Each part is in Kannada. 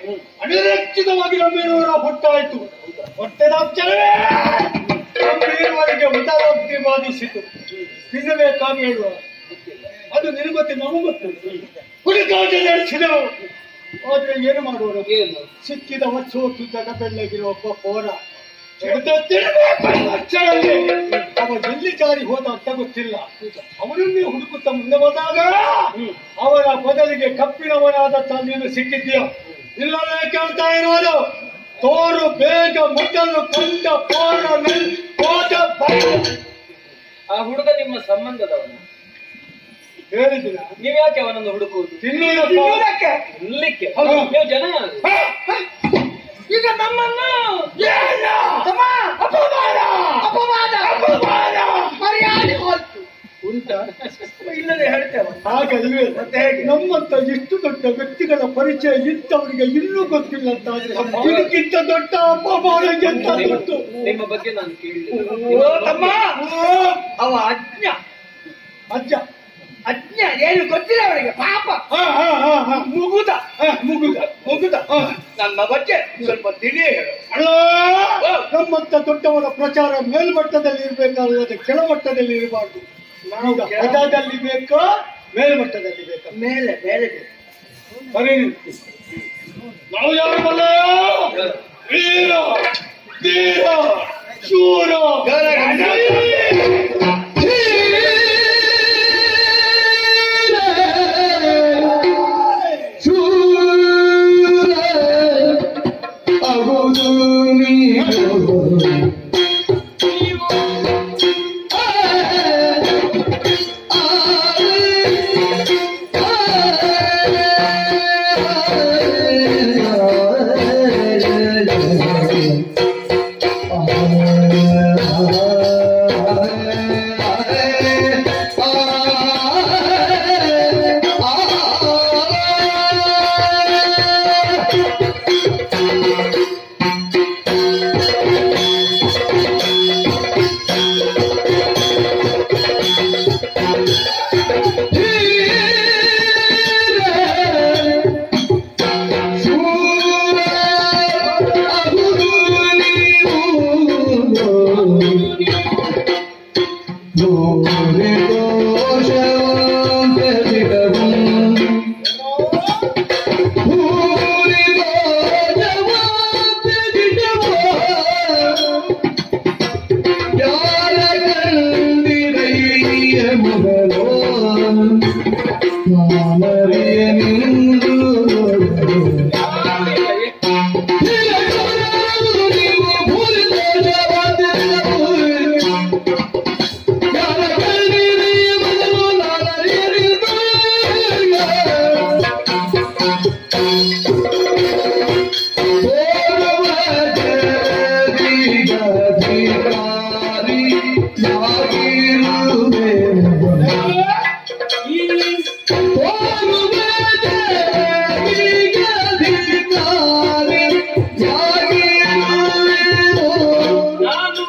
ಅನಿರೀಕ್ಷಿತವಾಗಿ ಗಂಭೀರವರ ಹೊಟ್ಟಾಯಿತು ಹೊಟ್ಟೆದ ಅಕ್ಷರವೇ ಗಂಭೀರವರಿಗೆ ಉದಾರೋಕ್ತಿ ಬಾಧಿಸಿತು ತಿನ್ನಬೇಕಾಗಿ ಹೇಳುವ ಅದು ನಿನಗೊತ್ತಿ ನಮಗೂ ಗೊತ್ತು ಹುಡುಕಾಟ ನಡೆಸಿದೆವು ಆದ್ರೆ ಏನು ಮಾಡುವರು ಏನು ಸಿಕ್ಕಿದ ಹೊಚ್ಚೋಟು ಜಗದಲ್ಲಾಗಿರುವ ಒಬ್ಬ ಪೋರ ಹಿಡಿದ ತಿನ್ನಬೇಕು ಅಕ್ಷರಲ್ಲಿ ಅವ ಎಲ್ಲಿ ಜಾರಿ ಹೋದ ಅಂತ ಗೊತ್ತಿಲ್ಲ ಅವನನ್ನೇ ಹುಡುಕುತ್ತಾ ಮುಂದೆ ಬಂದಾಗ ಅವರ ಬದಲಿಗೆ ಕಪ್ಪಿನವನಾದ ನೀನು ಸಿಕ್ಕಿದ್ದೀಯ ಇಲ್ಲವೇ ಕೇಳ್ತಾ ಇರೋದು ತೋರು ಬೇಗ ಮುಟ್ಟಲು ಕಂಡ ಪೋರ ನಿಲ್ ಹೋದ ಬಯ. ಆ ಹುಡುಗ ನಿಮ್ಮ ಸಂಬಂಧದವನು ಹೇಳಿದಿನ ನೀವ್ ಯಾಕೆ ಅವನನ್ನು ಹುಡುಕುವುದು ತಿನ್ನುವುದಕ್ಕೆ ತಿನ್ಲಿಕ್ಕೆ ಹೌದು. ನೀವು ಜನ ಯಾರು ಹ! ಈಗ ನಮ್ಮನ್ನು ಏನು? ಅಪಮಾನ! ಅಪಮಾನ! ಮರ್ಯಾದೆ ಹೋಯ್ತು ಉಂಟ ಇಲ್ಲದೆ ಹೇಳ್ತೇವೆ ಹಾಗಲ್ವೇ ಮತ್ತೆ ಹೇಗೆ? ನಮ್ಮಂತ ಎಷ್ಟು ದೊಡ್ಡ ವ್ಯಕ್ತಿಗಳ ಪರಿಚಯ ಇದ್ದವರಿಗೆ ಇನ್ನೂ ಗೊತ್ತಿಲ್ಲ ಅಂತ ಆದ್ರೆ ಇದಕ್ಕಿಂತ ದೊಡ್ಡ ಅಪಮಾನ ಎಂತ ಗೊತ್ತು ನಿಮ್ಮ ಬಗ್ಗೆ ನಾನು ಕೇಳಿಲ್ಲ ಓ ತಮ್ಮ ಓ, ಅವ ಅಜ್ಞ ಅಜ್ಜ ಅಜ್ಞ ಏನು ಗೊತ್ತಿಲ್ಲ ಅವನಿಗೆ ಪಾಪ ಹಾ ಹಾ ಹಾ ಹಾ ಮುಗುದ ಹಾ, ಮುಗುದ ಮುಗುದ ಹಾ. ನಮ್ಮ ಬಗ್ಗೆ ಸ್ವಲ್ಪ ತಿಳಿ ಹೇಳು ಅಣ್ಣ, ನಮ್ಮಂತ ದೊಡ್ಡವರ ಪ್ರಚಾರ ಮೇಲ್ಮಟ್ಟದಲ್ಲಿ ಇರ್ಬೇಕಾದ್ರೆ ಕೆಳಮಟ್ಟದಲ್ಲಿ ಇರಬಾರ್ದು ನಾವು ಹದದಲ್ಲಿ ಬೇಕಾ ಮೇಲ್ಮಟ್ಟದಲ್ಲಿ ಬೇಕಾ ಮೇಲೆ ಮೇಲೆ ಸರಿ ನಾವು ಯಾರು ಬಲ್ಲ ವೀರ ಧೀರ ಶೂರ ನಾನು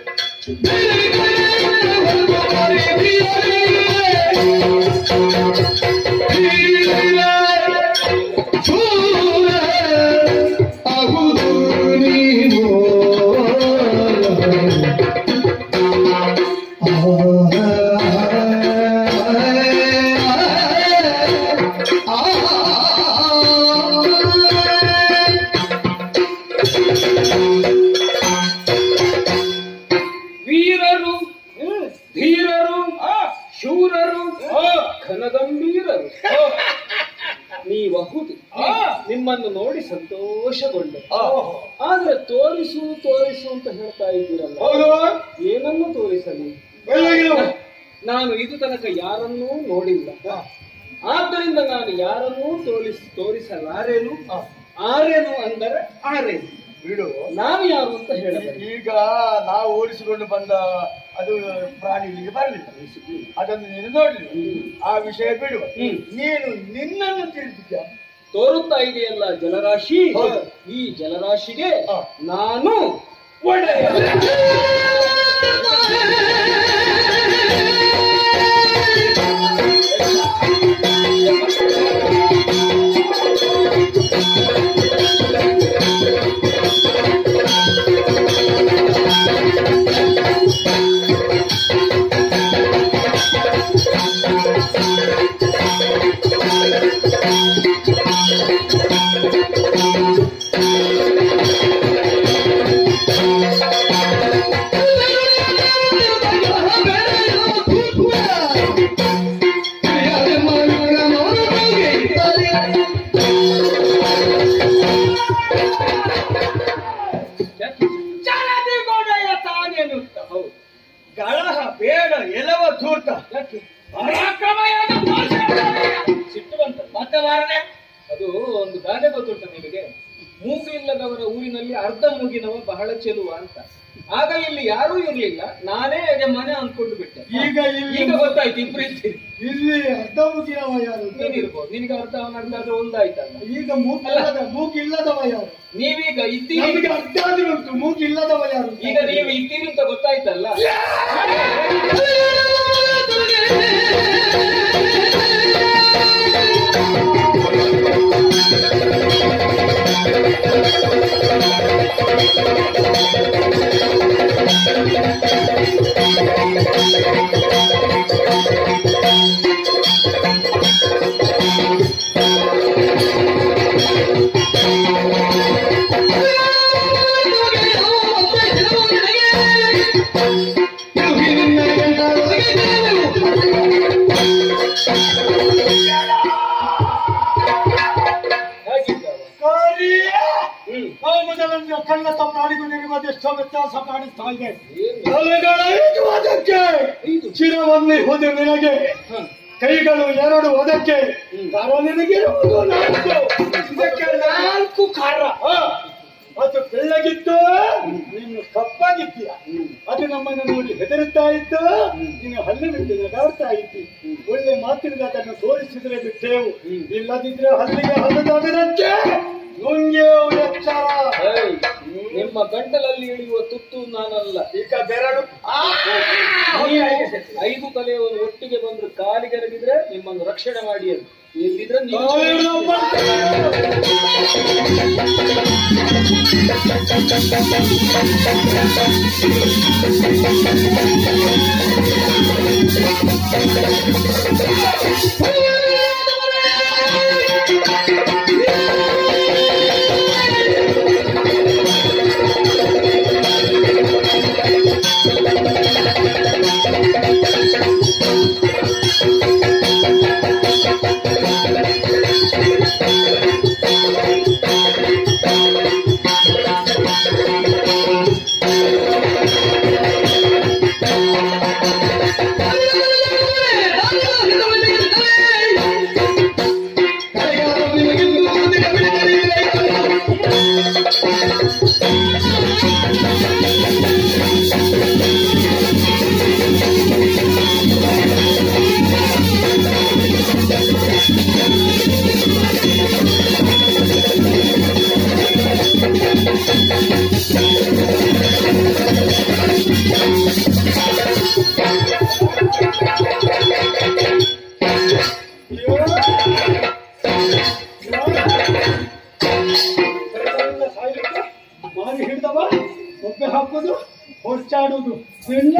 ವೀರರು ಧೀರರು ಶೂರರು ಘನಗಂಭೀರರು ನೀಬಹುದು ನಿಮ್ಮನ್ನು ನೋಡಿ ಸಂತೋಷಗೊಂಡೆ ಆದ್ರೆ ತೋರಿಸು ತೋರಿಸು ಅಂತ ಹೇಳ್ತಾ ಇದ್ದೀರಲ್ಲ ಹೌದು ಏನನ್ನು ತೋರಿಸಲಿ ಬೆಳಗಿನ ನಾನು ಇದು ತನಕ ಯಾರನ್ನೂ ನೋಡಿಲ್ಲ ಆದ್ದರಿಂದ ನಾನು ಯಾರನ್ನೂ ತೋರಿಸ್ ತೋರಿಸಲಾರೇನು ಆರೇನು ಅಂದರೆ ಆರೇನು ಬಿಡು ನಾನು ಯಾರು ಅಂತ ಹೇಳಬೇಕು ಈಗ ನಾವು ಓಡಿಸಿಕೊಂಡು ಬಂದ ಅದು ಪ್ರಾಣಿ ಇಲ್ಲಿಗೆ ಬರಲಿಲ್ಲ ಅದನ್ನು ನೀನು ನೋಡ್ಲಿಲ್ಲ ಆ ವಿಷಯ ಬಿಡು ಹ್ಮ್. ನೀನು ನಿನ್ನನ್ನು ತಿಳಿದಿದ್ಯಾ ತೋರುತ್ತಾ ಇದೆಯಲ್ಲ ಜಲರಾಶಿ ಹೌದು. ಈ ಜಲರಾಶಿಗೆ ಹಾ. ನಾನು ಒಡೆಯ ಆ ಗೊತ್ತುಂಟ ನಿಮಗೆ ಮೂಗು ಇಲ್ಲದವರ ಊರಿನಲ್ಲಿ ಅರ್ಧ ಮೂಗಿನವ ಬಹಳ ಚೆಲುವ ಅಂತ ಆಗ ಇಲ್ಲಿ ಯಾರೂ ಇರ್ಲಿಲ್ಲ ನಾನೇ ಯಜಮಾನ ಅಂದ್ಕೊಂಡು ಬಿಟ್ಟೆ ಈಗ ಇಲ್ಲಿ ಈಗ ಗೊತ್ತಾಯ್ತು ಇಬ್ರು ಇರ್ತೀರಿ ಇಲ್ಲಿ ಅರ್ಧ ಮುಗಿನವ ಯಾರು ಅಂತ. ನೀನಿರ್ಬೋದು ನಿನಗೆ ಅರ್ಧ ಅವನ ಅರ್ಧ ಒಂದಾಯ್ತಲ್ಲ ಈಗ ಮೂಗಿಲ್ಲದ ಮೂಗಿಲ್ಲದವ ಯಾರು ನೀವೀಗ ಇದ್ದೀರಿ ನಮಗೆ ಅರ್ಧ ಆದ್ರೂ ಉಂಟು ಮೂಗಿಲ್ಲದವ ಯಾರು ಅಂತ. ಈಗ ನೀವು ಇದ್ದೀರಿ ಅಂತ ಗೊತ್ತಾಯ್ತಲ್ಲ ಹಾಗಿದ್ದವ ಕಾರಿಯ ಹ್ಮ್ ಆ ಮೊದಲನ್ನು ಕಳ್ಳತ ಪ್ರಾಣಿಗೂ ನಿಮಗೆಷ್ಟೋ ವ್ಯತ್ಯಾಸ ಕಾಣಿಸ್ತಾ ಇದೆ ಏನು? ತಲೆಗಳೈದು ಅದಕ್ಕೆ ಚಿರವನ್ನೇ ಹೋದೆ ನಿನಗೆ ಹ. ಕೈಗಳು ಎರಡು ಅದಕ್ಕೆ ಕಾರ ನಿನಗಿರುವುದು ನಾಲ್ಕು ಇದಕ್ಕೆ ನಾಲ್ಕು ಕಾರ ಹ. ಅದು ಬೆಳ್ಳಗಿತ್ತು ನೀನು ಕಪ್ಪಾಗಿದ್ದೀಯ ಅದು ನಮ್ಮನ್ನು ನೋಡಿ ಹೆದರುತ್ತಾ ಇತ್ತು ನೀನು ಹಲ್ಲು ಬಿಟ್ಟು ನಗಾಡ್ತಾ ಇದ್ದಿ ಒಳ್ಳೆ ಮಾತಿನಿಂದ ಅದನ್ನು ತೋರಿಸಿದ್ರೆ ಬಿಟ್ಟೆವು ಇಲ್ಲದಿದ್ರೆ ಹಲ್ಲಿಗೆ ಹಲ್ಲದಾಗದಂತೆ ನುಂಗೆವು ಎಚ್ಚರ ಏಯ್, ನಿಮ್ಮ ಗಂಟಲಲ್ಲಿ ಇಳಿಯುವ ತುತ್ತು ನಾನಲ್ಲ ಈಗ ಬೆರಳು ಆ! ನೀವು ಐದು ತಲೆಯವರು ಒಟ್ಟಿಗೆ ಬಂದ್ರು ಕಾಲಿಗೆರಗಿದ್ರೆ ನಿಮ್ಮನ್ನು ರಕ್ಷಣೆ ಮಾಡಿ ಅದು ಇಲ್ಲಿದ್ರೆ ನೀವು ಕಾಲಿನ ಪಂಚ. ಮಾರಿ ಹಿಡ್ದವ ಒಬ್ಬೆ ಹಾಕೋದು ಹೊರ್ಚಾಡುದು ಎಲ್ಲ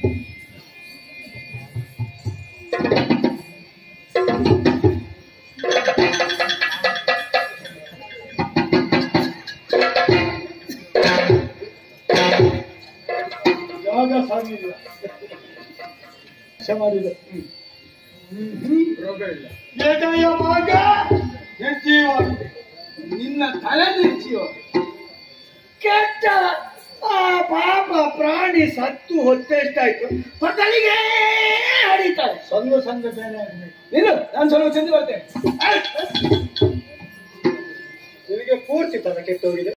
ಜಾಗ ಸಾಗಿಲ್ಲ ಮಾಡಿದೆ ರೋಗ ಇಲ್ಲ ಎದೆಯ ಭಾಗ ನಿರ್ಜೀವಾಗಿದೆ ನಿನ್ನ ತಲೆ ನಿರ್ಚಿಯೋ ಕೆಟ್ಟ ಆ ಪಾಪ ಪ್ರಾಣಿ ಸತ್ತು ಹೊತ್ತೆಷ್ಟಾಯ್ತು ಹೊತ್ತಲಿಗೆ ಹಡಿತಾರೆ ಸಣ್ಣ ಸಣ್ಣ ಬೇರೆ ಆಗ್ಬೇಕು. ನೀನು ನಾನು ಸ್ವಲ್ಪ ಚಂದ ಬರ್ತೇನೆ ನಿನಗೆ ಪೂರ್ತಿ ತಲೆ ಕೆಟ್ಟೋಗಿದೆ